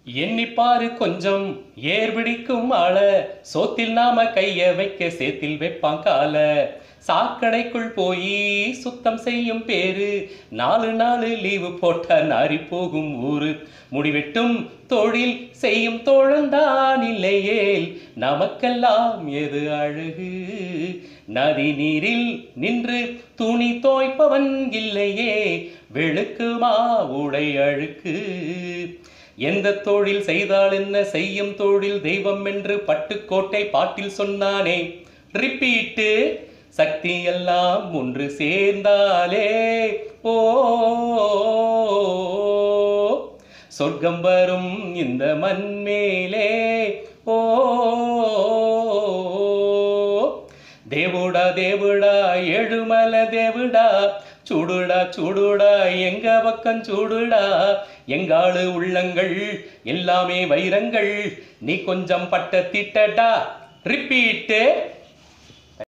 எண்ணிப்பாரு கொஞ்சம் ஏர் பிடிக்கும் ஆள சோத்தில் நாம கைய வைக்க சேத்தில் வைப்பான் கால சாக்கடைக்குள் போய் சுத்தம் செய்யும் பேரு நாலு நாலு லீவு போட்ட நாரி போகும் ஊரு முடிவெட்டும் தொழில் செய்யும் தோழந்தான் இல்லையேல் நமக்கெல்லாம் எது அழகு நதி நீரில் நின்று துணி தோய்ப்பவன் இல்லையே வெளுக்குமா உடை அழுக்கு எந்த தொழில் செய்தால் என்ன செய்யும் தொழில் தெய்வம் என்று பட்டுக்கோட்டை பாட்டில் சொன்னானே ரிப்பீட்டு சக்தி எல்லாம் ஒன்று சேர்ந்தாலே ஓ சொர்க்கம் வரும் இந்த மண் மேலே ஓ தேவுடா தேவுடா ஏழுமல தேவுடா சூடுடா சூடுடா எங்க பக்கம் சூடுடா எங்காளு உள்ளங்கள் எல்லாமே வைரங்கள் நீ கொஞ்சம் பட்ட திட்டடா ரிப்பீட்டு